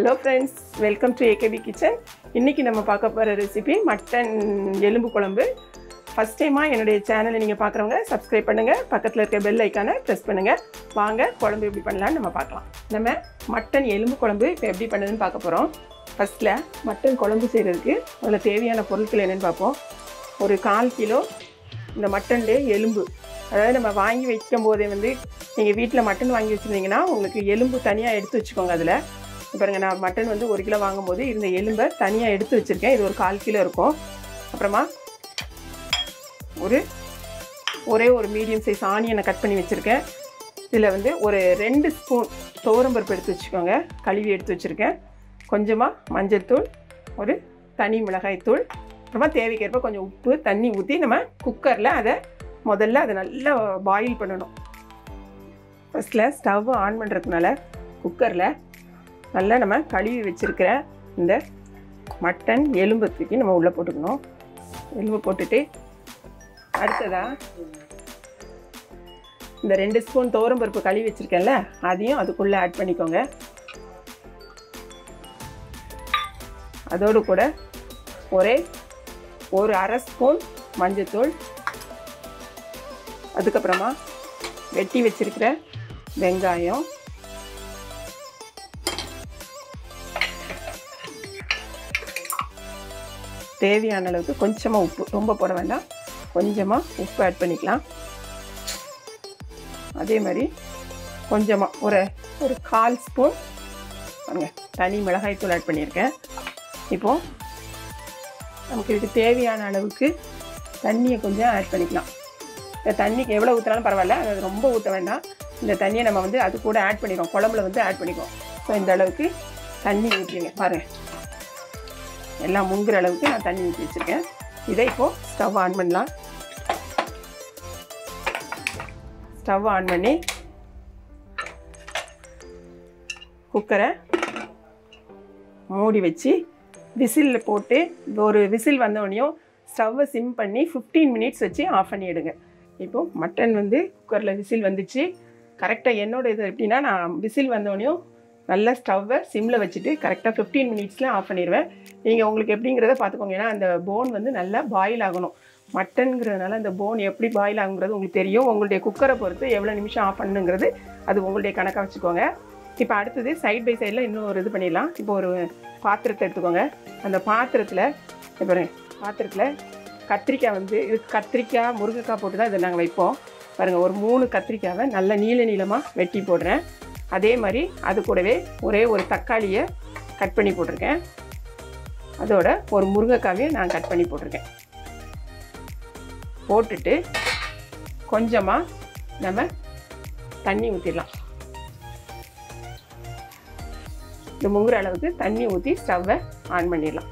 hello friends welcome to AKP kitchen இன்றைக்கி நம்ம பார்க்க போகிற ரெசிபி மட்டன் எலும்பு குழம்பு ஃபஸ்ட் டைமாக என்னுடைய சேனலை நீங்கள் பார்க்குறவங்க சப்ஸ்கிரைப் பண்ணுங்கள் பக்கத்தில் இருக்க பெல் ஐக்கானை ப்ரெஸ் பண்ணுங்கள் வாங்க குழம்பு எப்படி பண்ணலான்னு நம்ம பார்க்கலாம் நம்ம மட்டன் எலும்பு குழம்பு இப்போ எப்படி பண்ணுதுன்னு பார்க்க போகிறோம் ஃபஸ்ட்டில் மட்டன் குழம்பு செய்கிறதுக்கு அதில் தேவையான பொருட்கள் என்னென்னு பார்ப்போம் ஒரு கால் கிலோ இந்த மட்டன் எலும்பு அதாவது நம்ம வாங்கி வைக்கும் போதே வந்து நீங்கள் வீட்டில் மட்டன் வாங்கி வச்சுருந்தீங்கன்னா உங்களுக்கு எலும்பு தனியாக எடுத்து வச்சுக்கோங்க அதில் பாருங்கள் நான் மட்டன் வந்து ஒரு கிலோ வாங்கும்போது இந்த எலும்பை தனியாக எடுத்து வச்சுருக்கேன் இது ஒரு கால் கிலோ இருக்கும் அப்புறமா ஒரு ஒரே ஒரு மீடியம் சைஸ் ஆனியனை கட் பண்ணி வச்சுருக்கேன் இதில் வந்து ஒரு ரெண்டு ஸ்பூன் துவரம்பருப்பு எடுத்து வச்சுக்கோங்க கழுவி எடுத்து வச்சுருக்கேன் கொஞ்சமாக மஞ்சள்தூள் ஒரு தனி மிளகாய்த்தூள் அப்புறமா தேவைக்கேற்ப கொஞ்சம் உப்பு தண்ணி ஊற்றி நம்ம குக்கரில் அதை முதல்ல அதை நல்லா பாயில் பண்ணணும் ஃபஸ்ட்டில் ஸ்டவ் ஆன் பண்ணுறதுனால குக்கரில் நல்லா நம்ம கழுவி வச்சுருக்கிற இந்த மட்டன் எலும்பை தூக்கி நம்ம உள்ளே போட்டுக்கணும் எலும்பு போட்டுட்டு அடுத்ததாக இந்த ரெண்டு ஸ்பூன் பருப்பு கழுவி வச்சுருக்கேன்ல அதையும் அதுக்குள்ளே ஆட் பண்ணிக்கோங்க அதோடு கூட ஒரே ஒரு அரை ஸ்பூன் மஞ்சத்தூள் அதுக்கப்புறமா வெட்டி வச்சிருக்கிற வெங்காயம் தேவையான அளவுக்கு கொஞ்சமாக உப்பு ரொம்ப போட வேண்டாம் கொஞ்சமாக உப்பு ஆட் பண்ணிக்கலாம் அதே மாதிரி கொஞ்சமாக ஒரு ஒரு கால் ஸ்பூன் பாருங்க தனி மிளகாய்த்தூள் ஆட் பண்ணியிருக்கேன் இப்போது நமக்கு இதுக்கு தேவையான அளவுக்கு தண்ணியை கொஞ்சம் ஆட் பண்ணிக்கலாம் இந்த தண்ணிக்கு எவ்வளோ ஊற்றினாலும் பரவாயில்ல அது ரொம்ப ஊற்ற வேண்டாம் இந்த தண்ணியை நம்ம வந்து அது கூட ஆட் பண்ணிடுவோம் குழம்புல வந்து ஆட் பண்ணிக்குவோம் ஸோ இந்த அளவுக்கு தண்ணி ஊற்றிங்க பாருங்கள் எல்லாம் முங்குற அளவுக்கு நான் தண்ணி ஊற்றி வச்சுருக்கேன் இதை இப்போது ஸ்டவ் ஆன் பண்ணலாம் ஸ்டவ் ஆன் பண்ணி குக்கரை மூடி வச்சு விசிலில் போட்டு ஒரு விசில் வந்தோடனையும் ஸ்டவ்வை சிம் பண்ணி ஃபிஃப்டீன் மினிட்ஸ் வச்சு ஆஃப் பண்ணிவிடுங்க இப்போது மட்டன் வந்து குக்கரில் விசில் வந்துச்சு கரெக்டாக என்னோட இது எப்படின்னா நான் விசில் வந்தோடனையும் நல்லா ஸ்டவ்வை சிம்மில் வச்சுட்டு கரெக்டாக ஃபிஃப்டீன் மினிட்ஸில் ஆஃப் பண்ணிடுவேன் நீங்கள் உங்களுக்கு எப்படிங்கிறத பார்த்துக்கோங்க ஏன்னா அந்த போன் வந்து நல்லா பாயில் ஆகணும் மட்டன்ங்கிறதுனால அந்த போன் எப்படி பாயில் ஆகுங்கிறது உங்களுக்கு தெரியும் உங்களுடைய குக்கரை பொறுத்து எவ்வளோ நிமிஷம் ஆஃப் பண்ணுங்கிறது அது உங்களுடைய கணக்காக வச்சுக்கோங்க இப்போ அடுத்தது சைட் பை சைடில் இன்னும் ஒரு இது பண்ணிடலாம் இப்போ ஒரு பாத்திரத்தை எடுத்துக்கோங்க அந்த பாத்திரத்தில் இப்போ பாத்திரத்தில் கத்திரிக்காய் வந்து இது கத்திரிக்காய் முருங்கைக்காய் போட்டு தான் இதை நாங்கள் வைப்போம் பாருங்கள் ஒரு மூணு கத்திரிக்காவை நல்ல நீள நீளமாக வெட்டி போடுறேன் அதே மாதிரி அது கூடவே ஒரே ஒரு தக்காளியை கட் பண்ணி போட்டிருக்கேன் அதோட ஒரு முருங்கைக்காவையும் நான் கட் பண்ணி போட்டிருக்கேன் போட்டுட்டு கொஞ்சமாக நம்ம தண்ணி ஊற்றிடலாம் இந்த முங்குற அளவுக்கு தண்ணி ஊற்றி ஸ்டவ்வை ஆன் பண்ணிடலாம்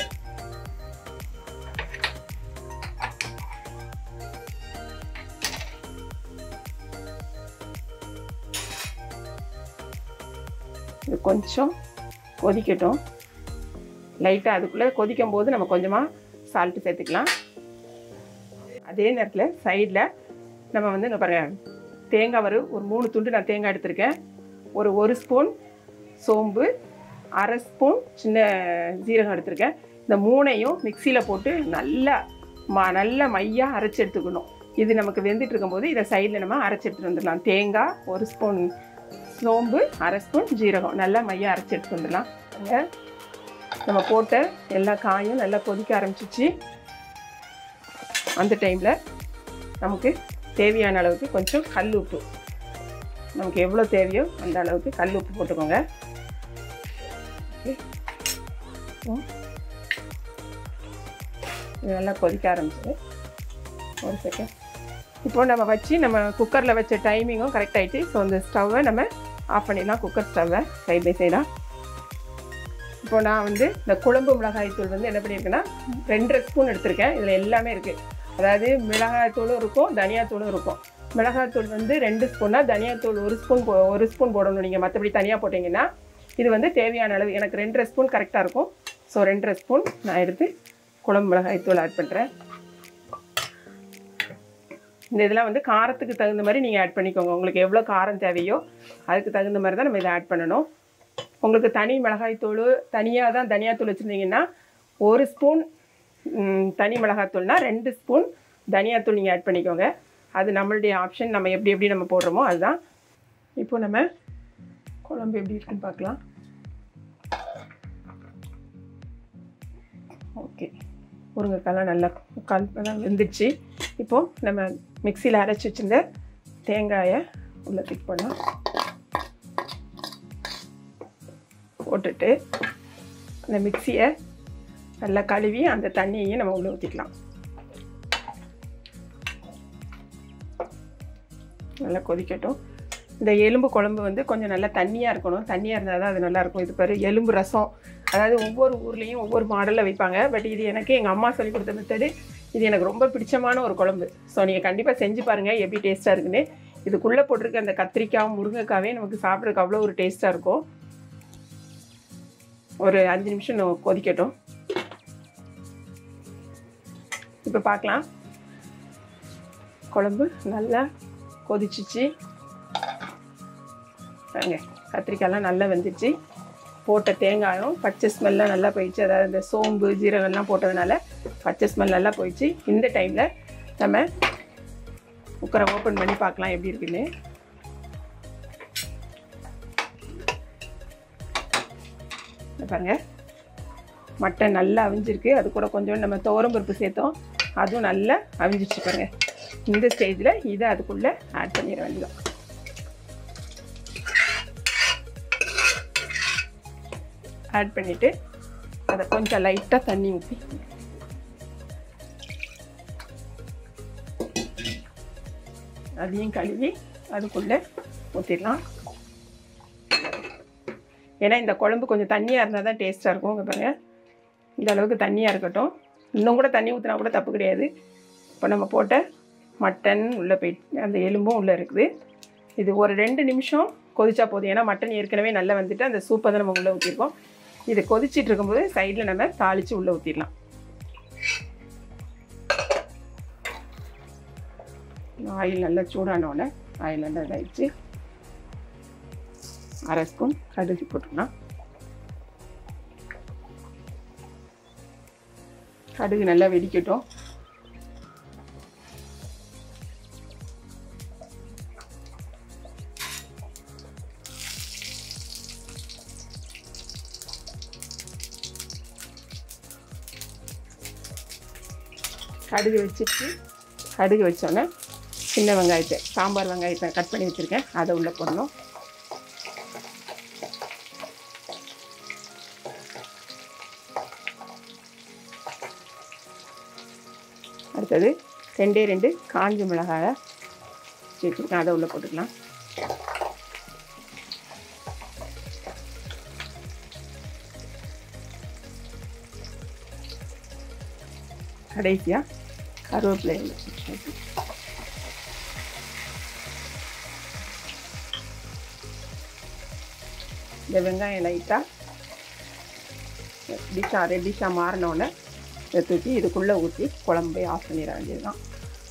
இது கொஞ்சம் கொதிக்கட்டும் லைட்டாக அதுக்குள்ளே கொதிக்கும் போது நம்ம கொஞ்சமாக சால்ட்டு சேர்த்துக்கலாம் அதே நேரத்தில் சைடில் நம்ம வந்து இங்கே பாருங்கள் தேங்காய் வரு ஒரு மூணு துண்டு நான் தேங்காய் எடுத்திருக்கேன் ஒரு ஒரு ஸ்பூன் சோம்பு அரை ஸ்பூன் சின்ன ஜீரகம் எடுத்திருக்கேன் இந்த மூணையும் மிக்சியில் போட்டு நல்லா மா நல்ல மையாக அரைச்சி எடுத்துக்கணும் இது நமக்கு வெந்துட்டு இருக்கும்போது இதை சைடில் நம்ம அரைச்சி எடுத்துகிட்டு வந்துடலாம் தேங்காய் ஒரு ஸ்பூன் சோம்பு அரை ஸ்பூன் ஜீரகம் நல்லா மையாக அரைச்சி எடுத்து வந்துடலாம் அங்கே நம்ம போட்ட எல்லா காயும் நல்லா கொதிக்க ஆரம்பிச்சிச்சு அந்த டைமில் நமக்கு தேவையான அளவுக்கு கொஞ்சம் கல் உப்பு நமக்கு எவ்வளோ தேவையோ அந்த அளவுக்கு கல் உப்பு போட்டுக்கோங்க ஓகே இது நல்லா கொதிக்க ஆரம்பிச்சது ஒரு செகண்ட் இப்போ நம்ம வச்சு நம்ம குக்கரில் வச்ச டைமிங்கும் கரெக்ட் ஆகிட்டு ஸோ அந்த ஸ்டவ்வை நம்ம ஆஃப் பண்ணிடலாம் குக்கர் ஸ்டவ்வை சைட் பை சைடாக இப்போ நான் வந்து இந்த குழம்பு மிளகாய் தூள் வந்து என்ன பண்ணியிருக்கேன்னா ரெண்டரை ஸ்பூன் எடுத்திருக்கேன் இதில் எல்லாமே இருக்குது அதாவது மிளகாய் தூளும் இருக்கும் தனியாத்தூளும் இருக்கும் மிளகாத்தூள் வந்து ரெண்டு ஸ்பூன்னா தனியாத்தூள் ஒரு ஸ்பூன் போ ஒரு ஸ்பூன் போடணும் நீங்கள் மற்றபடி தனியாக போட்டிங்கன்னா இது வந்து தேவையான அளவு எனக்கு ரெண்டரை ஸ்பூன் கரெக்டாக இருக்கும் ஸோ ரெண்டரை ஸ்பூன் நான் எடுத்து குழம்பு மிளகாய் தூள் ஆட் பண்ணுறேன் இந்த இதெல்லாம் வந்து காரத்துக்கு தகுந்த மாதிரி நீங்கள் ஆட் பண்ணிக்கோங்க உங்களுக்கு எவ்வளோ காரம் தேவையோ அதுக்கு தகுந்த மாதிரி தான் நம்ம இதை ஆட் பண்ணணும் உங்களுக்கு தனி மிளகாய்த்தூள் தனியாக தான் தனியாத்தூள் வச்சுருந்தீங்கன்னா ஒரு ஸ்பூன் ம், தனி மிளகாய்த்தூள்னா ரெண்டு ஸ்பூன் தனியாத்தூள் நீங்கள் ஆட் பண்ணிக்கோங்க அது நம்மளுடைய ஆப்ஷன் நம்ம எப்படி எப்படி நம்ம போடுறோமோ அதுதான் இப்போ நம்ம குழம்பு எப்படி இருக்குன்னு பார்க்கலாம் ஓகே முருங்கைக்காய்லாம் நல்லா கால் நல்லா வெந்துடுச்சு இப்போது நம்ம மிக்சியில் அரைச்சி வச்சிருந்த தேங்காயை உள்ளே பிக் பண்ணலாம் போட்டுட்டு அந்த மிக்சியை நல்லா கழுவி அந்த தண்ணியையும் நம்ம உள்ளே ஊற்றிக்கலாம் நல்லா கொதிக்கட்டும் இந்த எலும்பு குழம்பு வந்து கொஞ்சம் நல்லா தண்ணியாக இருக்கணும் தண்ணியாக இருந்தால் தான் அது நல்லாயிருக்கும் இது பாரு எலும்பு ரசம் அதாவது ஒவ்வொரு ஊர்லேயும் ஒவ்வொரு மாடலில் வைப்பாங்க பட் இது எனக்கு எங்கள் அம்மா சொல்லி கொடுத்த மெத்தடு இது எனக்கு ரொம்ப பிடிச்சமான ஒரு குழம்பு ஸோ நீங்கள் கண்டிப்பாக செஞ்சு பாருங்கள் எப்படி டேஸ்ட்டாக இருக்குன்னு இதுக்குள்ளே போட்டிருக்க அந்த கத்திரிக்காயும் முருங்கைக்காவே நமக்கு சாப்பிட்றதுக்கு அவ்வளோ ஒரு டேஸ்ட்டாக இருக்கும் ஒரு அஞ்சு நிமிஷம் இன்னும் கொதிக்கட்டும் இப்போ பார்க்கலாம் குழம்பு நல்லா கொதிச்சிச்சு பாருங்க கத்திரிக்காயெல்லாம் நல்லா வெந்துச்சு போட்ட தேங்காயும் பச்சை ஸ்மெல்லாம் நல்லா போயிடுச்சு அதாவது இந்த சோம்பு ஜீரகம்லாம் போட்டதுனால பச்சை ஸ்மெல் நல்லா போயிடுச்சு இந்த டைமில் நம்ம குக்கரை ஓப்பன் பண்ணி பார்க்கலாம் எப்படி இருக்குன்னு இங்க பாருங்க மட்டன் நல்லா அவிஞ்சிருக்கு அது கூட கொஞ்சம் நம்ம துவரம் பருப்பு சேர்த்தோம் அதுவும் நல்லா அவிஞ்சிச்சு பாருங்க இந்த ஸ்டேஜில் இதை அதுக்குள்ளே ஆட் பண்ணிட வேண்டியதான் ஆட் பண்ணிவிட்டு அதை கொஞ்சம் லைட்டாக தண்ணி ஊற்றி அதையும் கழுவி அதுக்குள்ளே ஊற்றிடலாம் ஏன்னா இந்த குழம்பு கொஞ்சம் தண்ணியாக இருந்தால் தான் டேஸ்ட்டாக இருக்கும் இங்கே பாருங்க இந்த அளவுக்கு தண்ணியாக இருக்கட்டும் இன்னும் கூட தண்ணி ஊற்றினா கூட தப்பு கிடையாது இப்போ நம்ம போட்ட மட்டன் உள்ளே போய் அந்த எலும்பும் உள்ளே இருக்குது இது ஒரு ரெண்டு நிமிஷம் கொதிச்சா போதும் ஏன்னா மட்டன் ஏற்கனவே நல்லா வந்துட்டு அந்த சூப்பை தான் நம்ம உள்ளே ஊற்றிருக்கோம் இது கொதிச்சிட்டு இருக்கும்போது சைடில் நம்ம தாளித்து உள்ளே ஊற்றிடலாம் ஆயில் நல்லா சூடானோடனே ஆயில் நல்லா இதாகிடுச்சு அரை ஸ்பூன் கடுகு போட்டுக்கலாம் கடுகு நல்லா வெடிக்கட்டும் கடுகு வச்சுட்டு கடுகு வச்சோன்னே சின்ன வெங்காயத்தை சாம்பார் வெங்காயத்தை கட் பண்ணி வச்சுருக்கேன் அதை உள்ளே போடணும் அடுத்தது ரெண்டே ரெண்டு காஞ்ச மிளகாயை வச்சுருக்கேன் அதை உள்ளே போட்டுக்கலாம் கடைசியாக கருவேப்பிலை வச்சு இந்த வெங்காயம் லைட்டாக டிஷ்ஷாக ரெட்டிஷாக மாறினோடனே இதை தூக்கி இதுக்குள்ளே ஊற்றி குழம்பை ஆஃப் பண்ணிட வேண்டியது தான்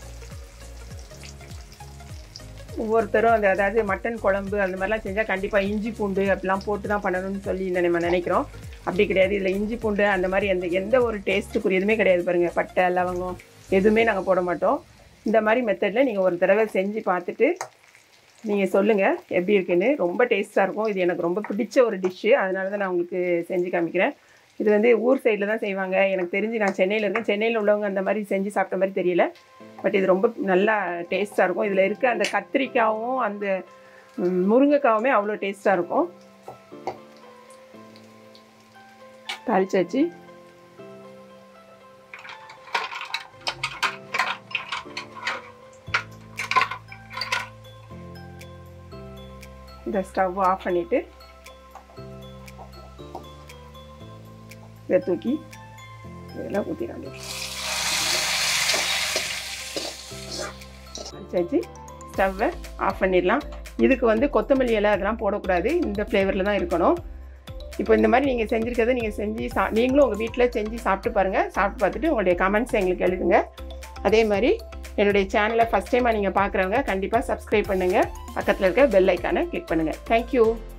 ஒவ்வொருத்தரும் அந்த அதாவது மட்டன் குழம்பு அந்த மாதிரிலாம் செஞ்சால் கண்டிப்பாக இஞ்சி பூண்டு அப்படிலாம் போட்டு தான் பண்ணணும்னு சொல்லி நம்ம நினைக்கிறோம் அப்படி கிடையாது இதில் இஞ்சி பூண்டு அந்த மாதிரி எந்த எந்த ஒரு டேஸ்ட்டுக்கு எதுவுமே கிடையாது பாருங்கள் பட்டை லவங்கம் எதுவுமே நாங்கள் போட மாட்டோம் இந்த மாதிரி மெத்தடில் நீங்கள் ஒரு தடவை செஞ்சு பார்த்துட்டு நீங்கள் சொல்லுங்கள் எப்படி இருக்குன்னு ரொம்ப டேஸ்ட்டாக இருக்கும் இது எனக்கு ரொம்ப பிடிச்ச ஒரு டிஷ்ஷு அதனால தான் நான் உங்களுக்கு செஞ்சு காமிக்கிறேன் இது வந்து ஊர் சைடில் தான் செய்வாங்க எனக்கு தெரிஞ்சு நான் சென்னையில் இருக்கேன் சென்னையில் உள்ளவங்க அந்த மாதிரி செஞ்சு சாப்பிட்ட மாதிரி தெரியல பட் இது ரொம்ப நல்லா டேஸ்ட்டாக இருக்கும் இதில் இருக்க அந்த கத்திரிக்காயும் அந்த ம், முருங்கைக்காவுமே அவ்வளோ டேஸ்ட்டாக இருக்கும் தாளிச்சாச்சு இந்த ஸ்டவ் ஆஃப் பண்ணிவிட்டு இதை தூக்கி இதெல்லாம் ஊற்றிட வேண்டியது வச்சாச்சு ஸ்டவ்வை ஆஃப் பண்ணிடலாம் இதுக்கு வந்து கொத்தமல்லி இலை அதெல்லாம் போடக்கூடாது இந்த ஃப்ளேவரில் தான் இருக்கணும் இப்போ இந்த மாதிரி நீங்கள் செஞ்சுருக்கிறத நீங்கள் செஞ்சு சா நீங்களும் உங்கள் வீட்டில் செஞ்சு சாப்பிட்டு பாருங்கள் சாப்பிட்டு பார்த்துட்டு உங்களுடைய கமெண்ட்ஸ் எங்களுக்கு எழுதுங்க அதே மாதிரி என்னுடைய சேனலை ஃபஸ்ட் டைமாக நீங்கள் பார்க்குறவங்க கண்டிப்பாக சப்ஸ்கிரைப் பண்ணுங்கள் பக்கத்தில் இருக்க பெல் ஐக்கானை கிளிக் பண்ணுங்கள் தேங்க்யூ